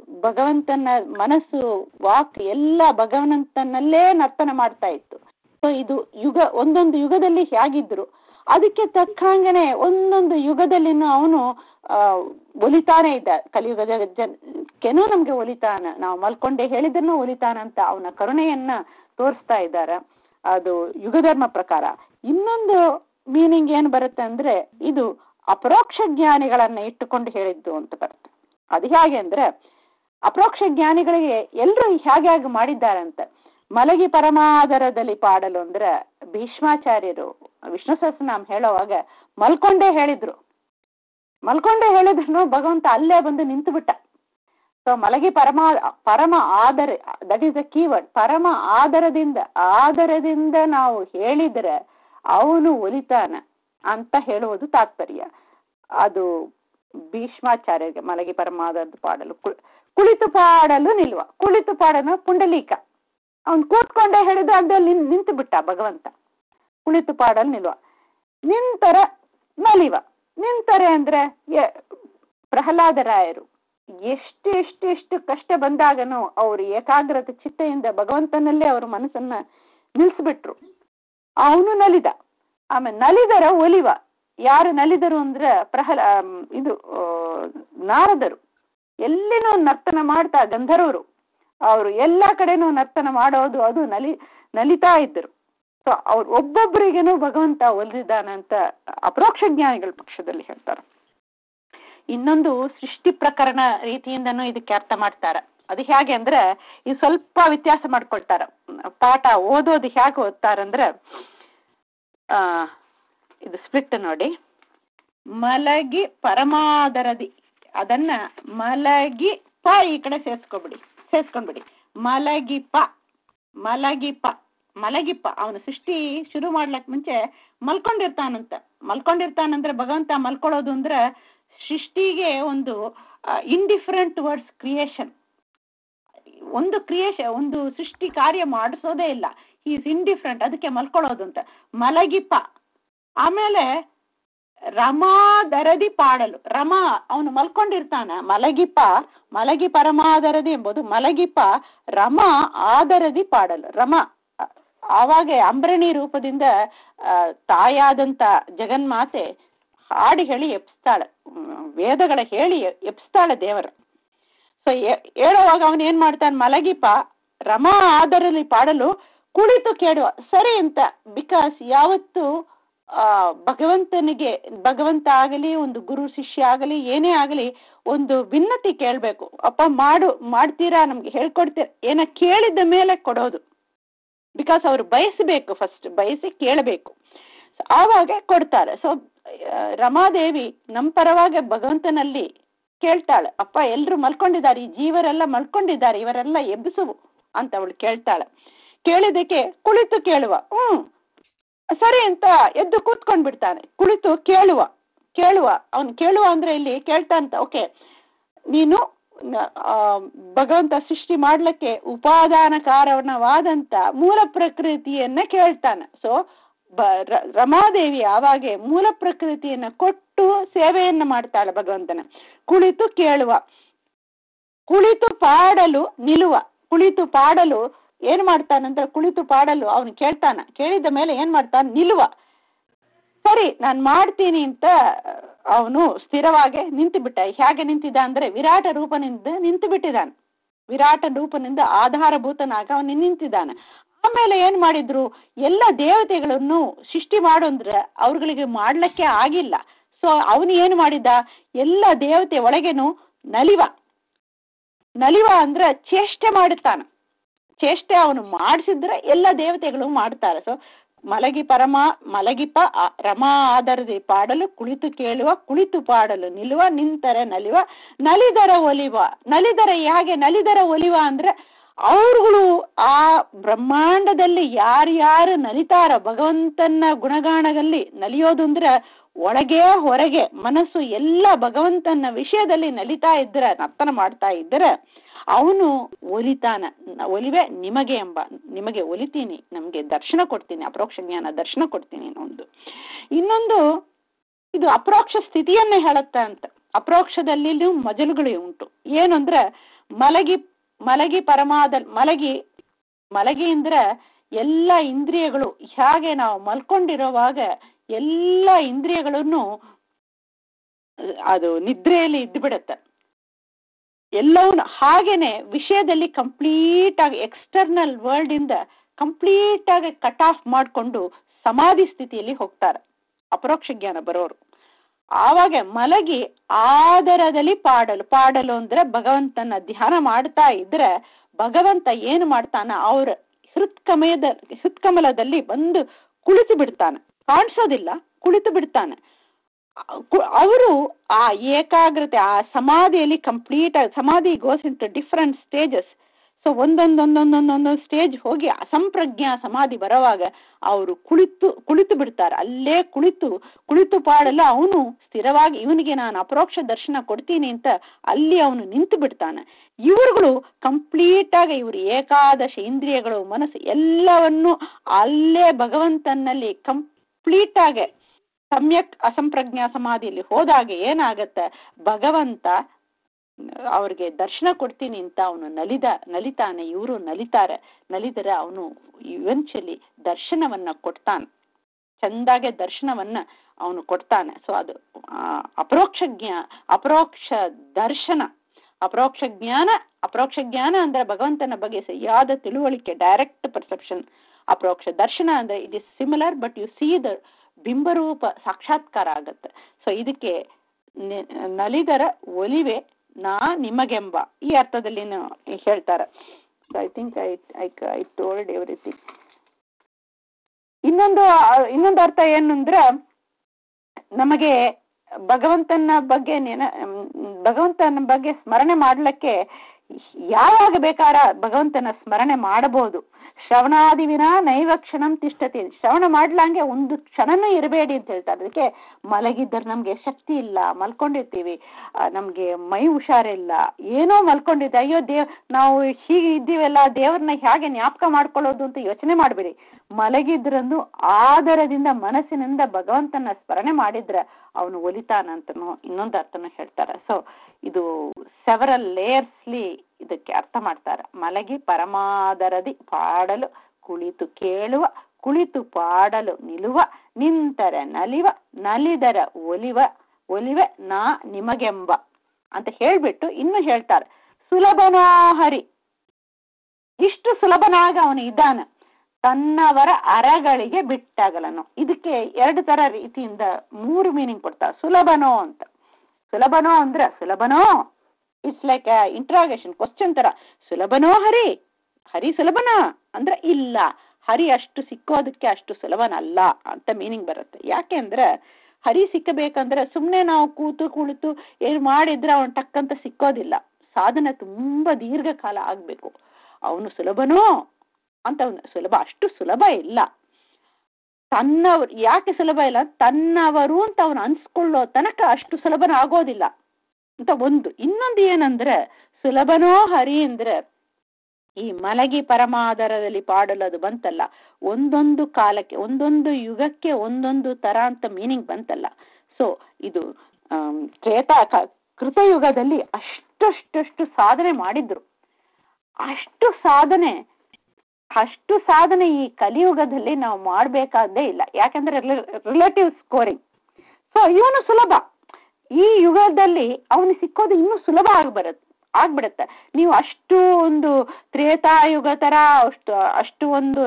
Speaker 1: ಭಗವಂತನ ಮನಸ್ಸು ವಾಕ್ ಎಲ್ಲ ಭಗವಂತನಲ್ಲೇ ನರ್ತನ ಮಾಡ್ತಾ ಇತ್ತು ಸೊ ಇದು ಯುಗ ಒಂದೊಂದು ಯುಗದಲ್ಲಿ ಹೇಗಿದ್ರು ಅದಕ್ಕೆ ತಕ್ಕಂಗೆನೆ ಒಂದೊಂದು ಯುಗದಲ್ಲಿನೂ ಅವನು ಆ ಒಲಿತಾನೆ ಇದ್ದ ಕಲಿಯುಗದ ಜನಕ್ಕೇನೋ ನಮ್ಗೆ ಒಲಿತಾನ ನಾವು ಮಲ್ಕೊಂಡೆ ಹೇಳಿದನ್ನು ಒಲಿತಾನಂತ ಅವನ ಕರುಣೆಯನ್ನ ತೋರಿಸ್ತಾ ಇದ್ದಾರೆ ಅದು ಯುಗಧರ್ಮ ಪ್ರಕಾರ ಇನ್ನೊಂದು ಮೀನಿಂಗ್ ಏನ್ ಬರುತ್ತೆ ಅಂದ್ರೆ ಇದು ಅಪರೋಕ್ಷ ಜ್ಞಾನಿಗಳನ್ನ ಇಟ್ಟುಕೊಂಡು ಹೇಳಿದ್ದು ಅಂತ ಬರುತ್ತೆ ಅದು ಹೇಗೆ ಅಂದ್ರೆ ಅಪರೋಕ್ಷ ಜ್ಞಾನಿಗಳಿಗೆ ಎಲ್ಲರೂ ಹೇಗೆ ಹೇಗೆ ಮಾಡಿದ್ದಾರೆ ಅಂತ ಮಲಗಿ ಪರಮಾದರದಲ್ಲಿ ಪಾಡಲು ಅಂದ್ರೆ ಭೀಷ್ಮಾಚಾರ್ಯರು ವಿಷ್ಣು ಸಹಸ್ರನಾಮ ಹೇಳೋವಾಗ ಮಲ್ಕೊಂಡೇ ಹೇಳಿದ್ರು ಮಲ್ಕೊಂಡೇ ಹೇಳಿದ್ರು ಭಗವಂತ ಅಲ್ಲೇ ಬಂದು ನಿಂತು ಬಿಟ್ಟ ಸೊ ಮಲಗಿ ಪರಮ ಪರಮ ಆದರ ದಟ್ ಈಸ್ ಅ ಕೀವರ್ಡ್ ಪರಮ ಆದರದಿಂದ ಆದರದಿಂದ ನಾವು ಹೇಳಿದ್ರೆ ಅವನು ಒಲಿತಾನ ಅಂತ ಹೇಳುವುದು ತಾತ್ಪರ್ಯ ಅದು ಭೀಷ್ಮಾಚಾರ್ಯರಿಗೆ ಮಲಗಿ ಪರಮಾದರದ ಪಾಡಲು ಕು- ಕುಳಿತು ಪಾಡಲು ನಿಲ್ವ ಕುಳಿತು ಪಾಡಲು ಪುಂಡಲೀಕ ಅವನು ಕೂತ್ಕೊಂಡೇ ಹೇಳಿದ ಅದಲ್ಲಿ ನಿಂತು ಬಿಟ್ಟ ಭಗವಂತ ಕುಳಿತು ಪಾಡಲು ನಿಲ್ವ ನಿಂತರ ನಲಿವ ನಿಂತರೆ ಅಂದ್ರೆ ಎ- ಪ್ರಹ್ಲಾದರಾಯರು ಎಷ್ಟು ಎಷ್ಟು ಎಷ್ಟು ಕಷ್ಟ ಬಂದಾಗನು ಅವರು ಏಕಾಗ್ರತೆ ಚಿತ್ತೆಯಿಂದ ಭಗವಂತನಲ್ಲೇ ಅವ್ರ ಮನಸ್ಸನ್ನ ನಿಲ್ಸ್ಬಿಟ್ರು ಅವನು ನಲಿದ ಆಮೇಲೆ ನಲಿದರ ಒಲಿವ ಯಾರು ನಲಿದರು ಅಂದ್ರೆ ಪ್ರಹ್ಲ ಆಮ್, ಇದು ಆ, ನಾರದರು ಎಲ್ಲಿನೂ ನರ್ತನ ಮಾಡ್ತಾ ಗಂಧರ್ವರು ಅವರು ಎಲ್ಲ ಕಡೆನೂ ನರ್ತನ ಮಾಡೋದು ಅದು ನಲಿ ನಲಿತಾ ಇದ್ದರು ಸೊ ಅವ್ರು ಒಬ್ಬೊಬ್ಬರಿಗೇನು ಭಗವಂತ ಒಲಿದಿದ್ದಾನಂತ ಅಪರೋಕ್ಷ ಜ್ಞಾನಿಗಳ ಪಕ್ಷದಲ್ಲಿ ಹೇಳ್ತಾರೆ ಇನ್ನೊಂದು ಸೃಷ್ಟಿ ಪ್ರಕರಣ ರೀತಿಯಿಂದನೂ ಇದಕ್ಕೆ ಅರ್ಥ ಮಾಡ್ತಾರ ಅದು ಹೇಗೆ ಅಂದ್ರೆ ಇದು ಸ್ವಲ್ಪ ವ್ಯತ್ಯಾಸ ಮಾಡ್ಕೊಳ್ತಾರ ಪಾಠ ಓದೋದು ಹೇಗೆ ಓದ್ತಾರಂದ್ರೆ ಆ ಇದು ಸ್ಪ್ಲಿಟ್ ನೋಡಿ ಮಲಗಿ ಪರಮಾದರದಿ ಅದನ್ನ ಮಲಗಿ ಪ ಈ ಕಡೆ ಸೇರ್ಸ್ಕೊಬಿಡಿ ಸೇರ್ಸ್ಕೊಂಡ್ಬಿಡಿ ಮಲಗಿಪ ಮಲಗಿಪ ಮಲಗಿಪ್ಪ ಅವನು ಸೃಷ್ಟಿ ಶುರು ಮಾಡ್ಲಕ್ ಮುಂಚೆ ಮಲ್ಕೊಂಡಿರ್ತಾನಂತ ಮಲ್ಕೊಂಡಿರ್ತಾನಂದ್ರೆ ಭಗವಂತ ಮಲ್ಕೊಳ್ಳೋದು ಅಂದ್ರೆ ಸೃಷ್ಟಿಗೆ ಒಂದು ಇಂಡಿಫರೆಂಟ್ ವರ್ಡ್ಸ್ ಕ್ರಿಯೇಷನ್ ಒಂದು ಕ್ರಿಯೇಷನ್ ಒಂದು ಸೃಷ್ಟಿ ಕಾರ್ಯ ಮಾಡಿಸೋದೇ ಇಲ್ಲ ಈಸ್ ಇಂಡಿಫರೆಂಟ್ ಅದಕ್ಕೆ ಮಲ್ಕೊಳ್ಳೋದು ಅಂತ ಮಲಗಿಪ ಆಮೇಲೆ ರಮಾ ದರದಿ ಪಾಡಲು ರಮಾ ಅವನು ಮಲ್ಕೊಂಡಿರ್ತಾನ ಮಲಗಿಪ ಮಲಗಿ ಪರಮಾದರದಿ ಎಂಬುದು ಮಲಗಿಪ ರಮಾ ಆದರದಿ ಪಾಡಲು ರಮ ಆವಾಗ ಅಂಬರಣಿ ರೂಪದಿಂದ ಆ, ತಾಯಾದಂತ ಜಗನ್ಮಾತೆ ಹಾಡಿ ಹೇಳಿ ಎಪ್ಸ್ತಾಳೆ ಹ್ಮ್, ವೇದಗಳ ಹೇಳಿ ಎಪ್ಸ್ತಾಳೆ ದೇವರ ಸೊ ಹೇಳುವಾಗ ಅವನು ಏನ್ ಮಾಡ್ತಾನೆ ಮಲಗಿಪ ರಮಾ ಆದರಲ್ಲಿ ಪಾಡಲು ಕುಳಿತು ಕೇಳುವ ಸರಿ ಅಂತ ಬಿಕಾಸ್ ಯಾವತ್ತು ಆ ಭಗವಂತನಿಗೆ ಭಗವಂತ ಆಗಲಿ ಒಂದು ಗುರು ಶಿಷ್ಯ ಆಗಲಿ ಏನೇ ಆಗಲಿ ಒಂದು ಭಿನ್ನತಿ ಕೇಳಬೇಕು ಅಪ್ಪ ಮಾಡು ಮಾಡ್ತೀರಾ ನಮ್ಗೆ ಹೇಳ್ಕೊಡ್ತೀರಾ ಏನ ಕೇಳಿದ ಮೇಲೆ ಕೊಡೋದು ಬಿಕಾಸ್ ಅವ್ರು ಬಯಸಬೇಕು ಫಸ್ಟ್ ಬಯಸಿ ಕೇಳಬೇಕು ಆವಾಗ ಕೊಡ್ತಾರೆ ಸೊ ರಮಾದೇವಿ ನಮ್ಮ ಪರವಾಗಿ ಭಗವಂತನಲ್ಲಿ ಕೇಳ್ತಾಳೆ ಅಪ್ಪ ಎಲ್ರು ಮಲ್ಕೊಂಡಿದ್ದಾರೆ ಈ ಜೀವರೆಲ್ಲ ಮಲ್ಕೊಂಡಿದ್ದಾರೆ ಇವರೆಲ್ಲ ಎಬ್ಬಿಸು ಅಂತ ಅವಳು ಕೇಳ್ತಾಳೆ ಕೇಳಿದಕ್ಕೆ ಕುಳಿತು ಕೇಳುವ ಹ್ಮ್ ಸರಿ ಅಂತ ಎದ್ದು ಕೂತ್ಕೊಂಡ್ ಬಿಡ್ತಾನೆ ಕುಳಿತು ಕೇಳುವ ಕೇಳುವ ಅವನು ಕೇಳುವ ಅಂದ್ರೆ ಇಲ್ಲಿ ಕೇಳ್ತಾ ಅಂತ ಓಕೆ ನೀನು ನ- ಆ, ಭಗವಂತ ಸೃಷ್ಟಿ ಮಾಡ್ಲಿಕ್ಕೆ ಉಪಾದಾನ ಕಾರಣವಾದಂತ ಮೂಲ ಪ್ರಕೃತಿಯನ್ನ ಕೇಳ್ತಾನೆ ಸೊ ರಮಾದೇವಿ ಆವಾಗೆ ಮೂಲ ಪ್ರಕೃತಿಯನ್ನ ಕೊಟ್ಟು ಸೇವೆಯನ್ನ ಮಾಡ್ತಾಳೆ ಭಗವಂತನ ಕುಳಿತು ಕೇಳುವ ಕುಳಿತು ಪಾಡಲು ನಿಲ್ಲುವ ಕುಳಿತು ಪಾಡಲು ಏನ್ ಮಾಡ್ತಾನಂದ್ರೆ ಕುಳಿತು ಪಾಡಲು ಅವನು ಕೇಳ್ತಾನ ಕೇಳಿದ ಮೇಲೆ ಏನ್ ಮಾಡ್ತಾನ ನಿಲ್ಲುವ ಸರಿ ನಾನು ಮಾಡ್ತೀನಿ ಅಂತ ಅವನು ಸ್ಥಿರವಾಗಿ ನಿಂತು ಬಿಟ್ಟ ಹೇಗೆ ನಿಂತಿದ್ದ ಅಂದ್ರೆ ವಿರಾಟ ರೂಪನಿಂದ ನಿಂತು ಬಿಟ್ಟಿದ್ದಾನೆ ವಿರಾಟ ರೂಪನಿಂದ ಆಧಾರಭೂತನಾಗ ಅವನು ನಿಂತಿದ್ದಾನೆ ಆಮೇಲೆ ಏನ್ ಮಾಡಿದ್ರು ಎಲ್ಲ ದೇವತೆಗಳನ್ನು ಸೃಷ್ಟಿ ಮಾಡು ಅಂದ್ರೆ ಅವ್ರುಗಳಿಗೆ ಮಾಡ್ಲಿಕ್ಕೆ ಆಗಿಲ್ಲ ಸೊ ಅವನು ಏನು ಮಾಡಿದ ಎಲ್ಲ ದೇವತೆ ಒಳಗೇನು ನಲಿವ ನಲಿವ ಅಂದ್ರೆ ಚೇಷ್ಟೆ ಮಾಡುತ್ತಾನ ಚೇಷ್ಟೆ ಅವನು ಮಾಡಿಸಿದ್ರೆ ಎಲ್ಲ ದೇವತೆಗಳು ಮಾಡ್ತಾರೆ ಸೊ ಮಲಗಿ ಪರಮ ಮಲಗಿಪ ಆ- ರಮಾ ಆದರದಿ ಪಾಡಲು ಕುಳಿತು ಕೇಳುವ ಕುಳಿತು ಪಾಡಲು ನಿಲ್ಲುವ ನಿಂತರೆ ನಲಿವ ನಲಿದರ ಒಲಿವ ನಲಿದರ ಹೇಗೆ ನಲಿದರ ಒಲಿವ ಅಂದ್ರೆ ಅವ್ರುಗಳು ಆ ಬ್ರಹ್ಮಾಂಡದಲ್ಲಿ ಯಾರ್ಯಾರು ನಲಿತಾರ ಭಗವಂತನ ಗುಣಗಾನದಲ್ಲಿ ನಲಿಯೋದು ಅಂದ್ರೆ ಒಳಗೆ ಹೊರಗೆ ಮನಸ್ಸು ಎಲ್ಲ ಭಗವಂತನ ವಿಷಯದಲ್ಲಿ ನಲಿತಾ ಇದ್ರೆ ನರ್ತನ ಮಾಡ್ತಾ ಇದ್ರೆ ಅವನು ಒಲಿತಾನ ನ- ಒಲಿವೆ ನಿಮಗೆ ಎಂಬ ನಿಮಗೆ ಒಲಿತೀನಿ ನಮಗೆ ದರ್ಶನ ಕೊಡ್ತೀನಿ ಅಪರೋಕ್ಷ ಜ್ಞಾನ ದರ್ಶನ ಕೊಡ್ತೀನಿ ಅನ್ನೋ ಒಂದು ಇನ್ನೊಂದು ಇದು ಅಪರೋಕ್ಷ ಸ್ಥಿತಿಯನ್ನೇ ಹೇಳುತ್ತೆ ಅಂತ ಅಪರೋಕ್ಷದಲ್ಲಿ ಮಜಲುಗಳು ಉಂಟು ಏನು ಅಂದ್ರೆ ಮಲಗಿ ಮಲಗಿ ಪರಮಾದ ಮಲಗಿ ಮಲಗಿ ಅಂದ್ರೆ ಎಲ್ಲ ಇಂದ್ರಿಯಗಳು ಹೇಗೆ ನಾವು ಮಲ್ಕೊಂಡಿರುವಾಗ ಎಲ್ಲ ಇಂದ್ರಿಯಗಳನ್ನು ಅದು ನಿದ್ರೆಯಲ್ಲಿ ಇದ್ದು ಬಿಡುತ್ತೆ ಎಲ್ಲವನ್ನ ಹಾಗೇನೆ ವಿಷಯದಲ್ಲಿ ಕಂಪ್ಲೀಟ್ ಆಗಿ ಎಕ್ಸ್ಟರ್ನಲ್ ವರ್ಲ್ಡ್ ಇಂದ ಕಂಪ್ಲೀಟ್ ಆಗಿ ಕಟ್ ಆಫ್ ಮಾಡಿಕೊಂಡು ಸಮಾಧಿ ಸ್ಥಿತಿಯಲ್ಲಿ ಹೋಗ್ತಾರೆ ಅಪರೋಕ್ಷ ಜ್ಞಾನ ಬರೋರು ಆವಾಗ ಮಲಗಿ ಆದರದಲ್ಲಿ ಪಾಡಲು ಪಾಡಲು ಅಂದ್ರೆ ಭಗವಂತನ ಧ್ಯಾನ ಮಾಡ್ತಾ ಇದ್ರೆ ಭಗವಂತ ಏನು ಮಾಡ್ತಾನ ಅವ್ರ ಹೃತ್ಕಮಯದ ಹೃತ್ಕಮಲದಲ್ಲಿ ಬಂದು ಕುಳಿತು ಬಿಡ್ತಾನೆ ಕಾಣಿಸೋದಿಲ್ಲ ಕುಳಿತು ಬಿಡ್ತಾನೆ ಅವರು ಆ ಏಕಾಗ್ರತೆ ಆ ಸಮಾಧಿಯಲ್ಲಿ ಕಂಪ್ಲೀಟ್ ಸಮಾಧಿ goes into different stages so ಒಂದೊಂದೊಂದೊಂದೊಂದೊಂದೊಂದು ಸ್ಟೇಜ್ ಹೋಗಿ ಅಸಂಪ್ರಜ್ಞಾ ಸಮಾಧಿ ಬರೋವಾಗ ಅವರು ಕುಳಿತು ಕುಳಿತು ಬಿಡ್ತಾರೆ ಅಲ್ಲೇ ಕುಳಿತು ಕುಳಿತು ಪಾಡಲು ಅವನು ಸ್ಥಿರವಾಗಿ ಇವನಿಗೆ ನಾನು ಅಪರೋಕ್ಷ ದರ್ಶನ ಕೊಡ್ತೀನಿ ಅಂತ ಅಲ್ಲಿ ಅವನು ನಿಂತು ಬಿಡ್ತಾನೆ ಇವರುಗಳು ಕಂಪ್ಲೀಟ್ ಆಗಿ ಇವರು ಏಕಾದಶ ಇಂದ್ರಿಯಗಳು ಮನಸ್ಸು ಎಲ್ಲವನ್ನು ಅಲ್ಲೇ ಭಗವಂತನಲ್ಲಿ ಕಂಪ್ಲೀಟ್ ಆಗಿ ಸಮ್ಯಕ್ ಅಸಂಪ್ರಜ್ಞಾ ಸಮಾಧಿಯಲ್ಲಿ ಹೋದಾಗ ಏನಾಗತ್ತೆ ಭಗವಂತ ಅವ್ರಿಗೆ ದರ್ಶನ ಕೊಡ್ತೀನಿ ಅಂತ ಅವನು ನಲಿದ ನಲಿತಾನೆ ಇವರು ನಲಿತಾರೆ ನಲಿದರೆ ಅವನು ಇವೆಂಚುಲಿ ದರ್ಶನವನ್ನ ಕೊಡ್ತಾನೆ ಚಂದಾಗೆ ದರ್ಶನವನ್ನ ಅವನು ಕೊಡ್ತಾನೆ ಸೊ ಅದು ಆ, ಅಪರೋಕ್ಷ ಜ್ಞಾ ಅಪರೋಕ್ಷ ದರ್ಶನ ಅಪರೋಕ್ಷ ಜ್ಞಾನ ಅಪರೋಕ್ಷ ಜ್ಞಾನ ಅಂದ್ರೆ ಭಗವಂತನ ಬಗ್ಗೆ ಸರಿಯಾದ ತಿಳುವಳಿಕೆ ಡೈರೆಕ್ಟ್ ಪರ್ಸೆಪ್ಷನ್ ಅಪರೋಕ್ಷ ದರ್ಶನ ಅಂದ್ರೆ it is similar but you see the ಬಿಂಬರೂಪ ಸಾಕ್ಷಾತ್ಕಾರ ಆಗತ್ತೆ ಸೊ ಇದಕ್ಕೆ ನೆ- ನಲಿದರ ಒಲಿವೆ ನಾ ನಿಮಗೆಂಬ ಈ ಅರ್ಥದಲ್ಲಿ ಹೇಳ್ತಾರೆ I think I I I told everything ಇನ್ನೊಂದು ಆ, ಇನ್ನೊಂದು ಅರ್ಥ ಏನು ಅಂದ್ರೆ ನಮಗೆ ಭಗವಂತನ ಬಗ್ಗೆ ನೆನ ಮ್, ಭಗವಂತನ ಬಗ್ಗೆ ಸ್ಮರಣೆ ಮಾಡ್ಲಿಕ್ಕೆ ಯಾವಾಗ ಬೇಕಾರ ಭಗವಂತನ ಸ್ಮರಣೆ ಮಾಡಬಹುದು ಶ್ರವಣಾದಿ ವಿನ ನೈವ ಕ್ಷಣಂ ತಿಷ್ಟತಿ ಶ್ರವಣ ಮಾಡ್ಲಂಗೆ ಒಂದು ಕ್ಷಣನೂ ಇರಬೇಡಿ ಅಂತ ಹೇಳ್ತಾರೆ ಅದಕ್ಕೆ ಮಲಗಿದ್ದರೆ ನಮ್ಗೆ ಶಕ್ತಿ ಇಲ್ಲ ಮಲ್ಕೊಂಡಿರ್ತೀವಿ ಆ, ನಮ್ಗೆ ಮೈ ಹುಷಾರಿಲ್ಲ ಏನೋ ಮಲ್ಕೊಂಡಿದ್ದೆ ಅಯ್ಯೋ ದೇವ್ ನಾವು ಹೀಗೆ ಇದ್ದೀವಲ್ಲ ದೇವ್ರನ್ನ ಹೇಗೆ ಜ್ಞಾಪಕ ಮಾಡ್ಕೊಳ್ಳೋದು ಅಂತ ಯೋಚನೆ ಮಾಡಬೇಡಿ ಮಲಗಿದ್ರಂದು ಆದರದಿಂದ ಮನಸ್ಸಿನಿಂದ ಭಗವಂತನ ಸ್ಮರಣೆ ಮಾಡಿದ್ರೆ ಅವನು ಒಲಿತಾನಂತನೂ ಇನ್ನೊಂದು ಅರ್ಥನೂ ಹೇಳ್ತಾರೆ ಸೊ ಇದು ಸೆವರಲ್ ಲೇಯರ್ಸ್ಲಿ ಇದಕ್ಕೆ ಅರ್ಥ ಮಾಡ್ತಾರೆ ಮಲಗಿ ಪರಮಾದರದಿ ಪಾಡಲು ಕುಳಿತು ಕೇಳುವ ಕುಳಿತು ಪಾಡಲು ನಿಲುವ ನಿಂತರೆ ನಲಿವ ನಲಿದರ ಒಲಿವ ಒಲಿವೆ ನಾ ನಿಮಗೆಂಬ ಅಂತ ಹೇಳ್ಬಿಟ್ಟು ಇನ್ನು ಹೇಳ್ತಾರೆ ಸುಲಭನೋ ಹರಿ ಇಷ್ಟು ಸುಲಭನಾಗ ಅವನು ಇದ್ದಾನೆ ತನ್ನವರ ಅರಗಳಿಗೆ ಬಿಟ್ಟಾಗಲನು ಇದಕ್ಕೆ ಎರಡು ತರ ರೀತಿಯಿಂದ ಮೂರು ಮೀನಿಂಗ್ ಕೊಡ್ತಾರೆ ಸುಲಭನೋ ಅಂತ ಸುಲಭನೋ ಅಂದ್ರೆ ಸುಲಭನೋ ಇಟ್ಸ್ ಲೈಕ್ ಇಂಟ್ರಾಗೇಷನ್ ಕ್ವಶನ್ ತರ ಸುಲಭನೋ ಹರಿ ಹರಿ ಸುಲಭನಾ ಅಂದ್ರೆ ಇಲ್ಲ ಹರಿ ಅಷ್ಟು ಸಿಕ್ಕೋದಕ್ಕೆ ಅಷ್ಟು ಸುಲಭನಲ್ಲ ಅಂತ ಮೀನಿಂಗ್ ಬರುತ್ತೆ ಯಾಕೆ ಅಂದ್ರೆ ಹರಿ ಸಿಕ್ಕಬೇಕಂದ್ರೆ ಸುಮ್ಮನೆ ನಾವು ಕೂತು ಕುಳಿತು ಏನು ಮಾಡಿದ್ರೆ ಅವನು ಟಕ್ಕಂತ ಸಿಕ್ಕೋದಿಲ್ಲ ಸಾಧನೆ ತುಂಬಾ ದೀರ್ಘಕಾಲ ಆಗ್ಬೇಕು ಅವನು ಸುಲಭನೋ ಅಂತ ಅವನು ಸುಲಭ ಅಷ್ಟು ಸುಲಭ ಇಲ್ಲ ತನ್ನವ್ರು ಯಾಕೆ ಸುಲಭ ಇಲ್ಲ ತನ್ನವರು ಅಂತ ಅವನು ಅನ್ಸ್ಕೊಳ್ಳೋ ತನಕ ಅಷ್ಟು ಸುಲಭನ ಆಗೋದಿಲ್ಲ ಅಂತ ಒಂದು ಇನ್ನೊಂದು ಏನಂದ್ರೆ ಸುಲಭನೋ ಹರಿ ಅಂದ್ರೆ ಈ ಮಲಗಿ ಪರಮಾದರದಲ್ಲಿ ಪಾಡಲು ಅದು ಬಂತಲ್ಲ ಒಂದೊಂದು ಕಾಲಕ್ಕೆ ಒಂದೊಂದು ಯುಗಕ್ಕೆ ಒಂದೊಂದು ತರ ಅಂತ ಮೀನಿಂಗ್ ಬಂತಲ್ಲ ಸೊ ಇದು ತ್ರೇತಾ ಕೃತಯುಗದಲ್ಲಿ ಅಷ್ಟಷ್ಟು ಸಾಧನೆ ಮಾಡಿದ್ರು ಅಷ್ಟು ಸಾಧನೆ ಅಷ್ಟು ಸಾಧನೆ ಈ ಕಲಿಯುಗದಲ್ಲಿ ನಾವು ಮಾಡಬೇಕಾದ್ದೇ ಇಲ್ಲ ಯಾಕಂದ್ರೆ ರಿಲೇಟಿವ್ ಸ್ಕೋರಿಂಗ್ ಸೊ ಇವನು ಸುಲಭ ಈ ಯುಗದಲ್ಲಿ ಅವನು ಸಿಕ್ಕೋದು ಇನ್ನೂ ಸುಲಭ ಆಗ್ಬರುತ್ತೆ ಆಗ್ಬಿಡುತ್ತೆ ನೀವು ಅಷ್ಟು ಒಂದು ತ್ರೇತಾಯುಗ ತರ ಅಷ್ಟು ಅಷ್ಟು ಒಂದು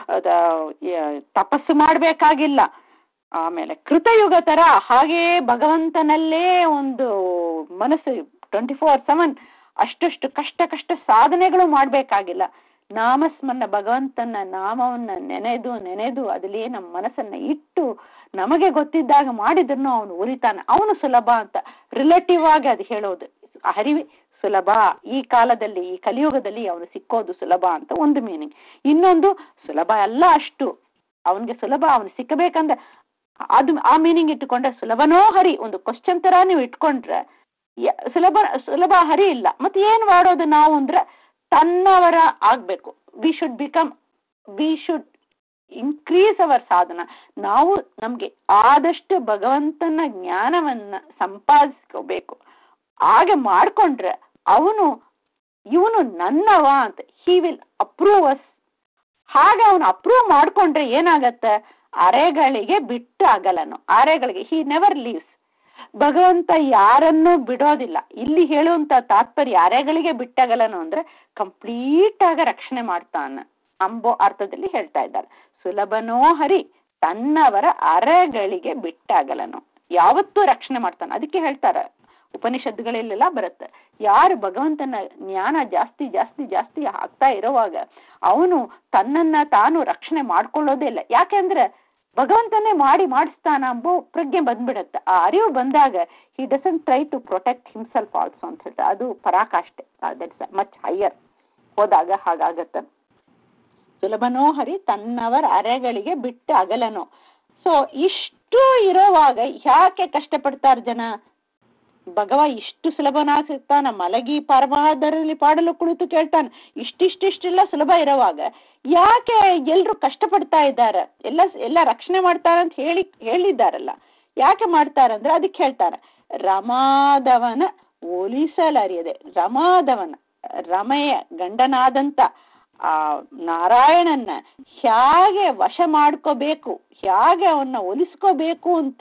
Speaker 1: ತಪಸ್ಸು ಮಾಡಬೇಕಾಗಿಲ್ಲ ಆಮೇಲೆ ಕೃತಯುಗ ತರ ಹಾಗೇ ಭಗವಂತನಲ್ಲೇ ಒಂದು ಮನಸ್ಸು ಟ್ವೆಂಟಿ ಫೋರ್ ಸೆವೆನ್ ಅಷ್ಟಷ್ಟು ಕಷ್ಟ ಕಷ್ಟ ಸಾಧನೆಗಳು ಮಾಡಬೇಕಾಗಿಲ್ಲ ನಾಮಸ್ಮರಣ ಭಗವಂತನ ನಾಮವನ್ನ ನೆನೆದು ನೆನೆದು ಅದಲ್ಲಿ ನಮ್ಮ ಮನಸ್ಸನ್ನ ಇಟ್ಟು ನಮಗೆ ಗೊತ್ತಿದ್ದಾಗ ಮಾಡಿದ್ರು ಅವನು ಉರಿತಾನೆ ಅವನು ಸುಲಭ ಅಂತ ರಿಲೇಟಿವ್ ಆಗಿ ಅದು ಹೇಳೋದು ಹರಿವಿ ಸುಲಭ ಈ ಕಾಲದಲ್ಲಿ ಈ ಕಲಿಯುಗದಲ್ಲಿ ಅವನು ಸಿಕ್ಕೋದು ಸುಲಭ ಅಂತ ಒಂದು ಮೀನಿಂಗ್ ಇನ್ನೊಂದು ಸುಲಭ ಅಲ್ಲ ಅಷ್ಟು ಅವನಿಗೆ ಸುಲಭ ಅವನು ಸಿಕ್ಕಬೇಕಂದ್ರೆ ಅದು ಆ ಮೀನಿಂಗ್ ಇಟ್ಟುಕೊಂಡ್ರೆ ಸುಲಭನೋ ಹರಿ ಒಂದು ಕ್ವಶನ್ ತರ ನೀವು ಇಟ್ಕೊಂಡ್ರೆ ಸುಲಭ ಸುಲಭ ಹರಿ ಇಲ್ಲ ಮತ್ತೆ ಏನ್ ಮಾಡೋದು ನಾವು ಅಂದ್ರೆ ತನ್ನವರ ಆಗ್ಬೇಕು we should become we should increase our ಸಾಧನ ನಾವು ನಮ್ಗೆ ಆದಷ್ಟು ಭಗವಂತನ ಜ್ಞಾನವನ್ನ ಸಂಪಾದಿಸ್ಕೋಬೇಕು ಹಾಗೆ ಮಾಡ್ಕೊಂಡ್ರೆ ಅವನು ಇವನು ನನ್ನವ ಅಂತ ಹಿ ವಿಲ್ ಅಪ್ರೂವ್ ಅಸ್ ಹಾಗೆ ಅವನು ಅಪ್ರೂವ್ ಮಾಡ್ಕೊಂಡ್ರೆ ಏನಾಗತ್ತೆ ಅರೆಗಳಿಗೆ ಬಿಟ್ಟು ಆಗಲ್ಲನು ಅರೆಗಳಿಗೆ ಹಿ ನೆವರ್ ಲೀವ್ಸ್ ಭಗವಂತ ಯಾರನ್ನೂ ಬಿಡೋದಿಲ್ಲ ಇಲ್ಲಿ ಹೇಳುವಂತ ತಾತ್ಪರ್ಯ ಅರೆಗಳಿಗೆ ಬಿಟ್ಟಾಗಲ್ಲನು ಅಂದ್ರೆ ಕಂಪ್ಲೀಟ್ ಆಗಿ ರಕ್ಷಣೆ ಮಾಡ್ತಾನ ಅಂಬೋ ಅರ್ಥದಲ್ಲಿ ಹೇಳ್ತಾ ಇದ್ದಾರೆ ಸುಲಭನೋ ಹರಿ ತನ್ನವರ ಅರೆಗಳಿಗೆ ಬಿಟ್ಟಾಗಲನು ಯಾವತ್ತೂ ರಕ್ಷಣೆ ಮಾಡ್ತಾನೆ ಅದಕ್ಕೆ ಹೇಳ್ತಾರೆ ಉಪನಿಷತ್ತುಗಳಲ್ಲೆಲ್ಲ ಬರುತ್ತೆ ಯಾರು ಭಗವಂತನ ಜ್ಞಾನ ಜಾಸ್ತಿ ಜಾಸ್ತಿ ಜಾಸ್ತಿ ಆಗ್ತಾ ಇರೋವಾಗ ಅವನು ತನ್ನನ್ನ ತಾನು ರಕ್ಷಣೆ ಮಾಡ್ಕೊಳ್ಳೋದೇ ಇಲ್ಲ ಯಾಕೆಂದ್ರೆ ಭಗವಂತನೇ ಮಾಡಿ ಮಾಡಿಸ್ತಾನ ಅಂಬೋ ಪ್ರಜ್ಞೆ ಬಂದ್ಬಿಡತ್ತೆ ಆ ಅರಿವು ಬಂದಾಗ he doesn't try to protect himself also ಅಂತ ಹೇಳ್ತಾರೆ ಅದು ಪರಾಕಾಷ್ಠೆ ದಟ್ಸ್ ಮಚ್ ಹೈಯರ್ ಹೋದಾಗ ಹಾಗಾಗತ್ತೆ ಸುಲಭನೋ ಹರಿ ತನ್ನವರ ಅರೆಗಳಿಗೆ ಬಿಟ್ಟು ಅಗಲನೋ ಸೊ ಇಷ್ಟು ಇರೋವಾಗ ಯಾಕೆ ಕಷ್ಟಪಡ್ತಾರ ಜನ ಭಗವ ಇಷ್ಟು ಸುಲಭನಾಗಿ ಸಿಗ್ತಾನ ಮಲಗಿ ಪರಮಾದರಲ್ಲಿ ಪಾಡಲು ಕುಳಿತು ಕೇಳ್ತಾನೆ ಇಷ್ಟಿಷ್ಟಿಷ್ಟೆಲ್ಲ ಸುಲಭ ಇರೋವಾಗ ಯಾಕೆ ಎಲ್ರು ಕಷ್ಟಪಡ್ತಾ ಇದ್ದಾರೆ ಎಲ್ಲ ಎಲ್ಲ ರಕ್ಷಣೆ ಮಾಡ್ತಾರ ಅಂತ ಹೇಳಿ ಹೇಳಿದ್ದಾರಲ್ಲ ಯಾಕೆ ಮಾಡ್ತಾರಂದ್ರೆ ಅದಕ್ಕೆ ಹೇಳ್ತಾರೆ ರಮಾದವನ ಒಲಿಸಲರಿಯದೆ ರಮಾದವನ ರಮೆಯ ಗಂಡನಾದಂತ ಆ ನಾರಾಯಣನ್ನ ಹೇಗೆ ವಶ ಮಾಡ್ಕೋಬೇಕು ಹೇಗೆ ಅವನ್ನ ಒಲಿಸ್ಕೋಬೇಕು ಅಂತ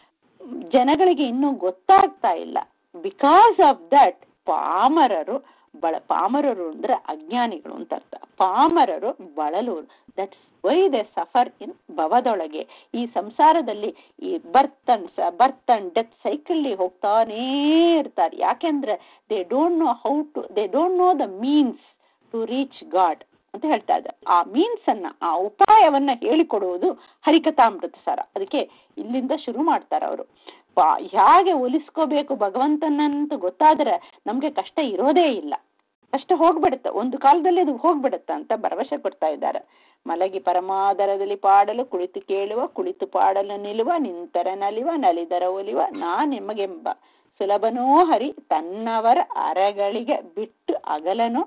Speaker 1: ಜನಗಳಿಗೆ ಇನ್ನೂ ಗೊತ್ತಾಗ್ತಾ ಇಲ್ಲ ಬಿಕಾಸ್ ಆಫ್ ದಟ್ ಪಾಮರರು ಬಳ ಪಾಮರರು ಅಂದ್ರೆ ಅಜ್ಞಾನಿಗಳು ಅಂತ ಅರ್ಥ ಪಾಮರರು ಬಳಲುವರು that's why they suffer in ಭವದೊಳಗೆ ಈ ಸಂಸಾರದಲ್ಲಿ ಈ birth and birth and death ಸೈಕಲ್ಲಿ ಹೋಗ್ತಾನೇ ಇರ್ತಾರೆ ಯಾಕೆಂದ್ರೆ they don't know how to they don't know the means to reach God ಅಂತ ಹೇಳ್ತಾ ಇದ್ದಾರೆ ಆ ಮೀನ್ಸ್ ಅನ್ನ ಆ ಉಪಾಯವನ್ನ ಹೇಳಿಕೊಡುವುದು ಹರಿಕಥಾಮೃತ ಸಾರ ಅದಕ್ಕೆ ಇಲ್ಲಿಂದ ಶುರು ಮಾಡ್ತಾರೆ ಅವರು ಹೇಗೆ ಒಲಿಸ್ಕೋಬೇಕು ಭಗವಂತನಂತ ಗೊತ್ತಾದ್ರೆ ನಮ್ಗೆ ಕಷ್ಟ ಇರೋದೇ ಇಲ್ಲ ಕಷ್ಟ ಹೋಗ್ಬಿಡುತ್ತೆ ಒಂದು ಕಾಲದಲ್ಲಿ ಅದು ಹೋಗ್ಬಿಡುತ್ತೆ ಅಂತ ಭರವಸೆ ಕೊಡ್ತಾ ಇದ್ದಾರೆ ಮಲಗಿ ಪರಮಾದರದಲ್ಲಿ ಪಾಡಲು ಕುಳಿತು ಕೇಳುವ ಕುಳಿತು ಪಾಡಲು ನಿಲ್ಲುವ ನಿಂತರ ನಲಿವ ನಲಿದರ ಒಲಿವ ನಾ ನಿಮಗೆಂಬ ಸುಲಭನೋ ಹರಿ ತನ್ನವರ ಅರಗಳಿಗೆ ಬಿಟ್ಟು ಅಗಲನೋ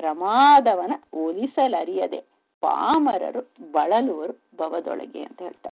Speaker 1: ರಮಾದವನ ಒಲಿಸಲರಿಯದೆ ಪಾಮರರು ಬಳಲುವರು ಭವದೊಳಗೆ ಅಂತ ಹೇಳ್ತಾರೆ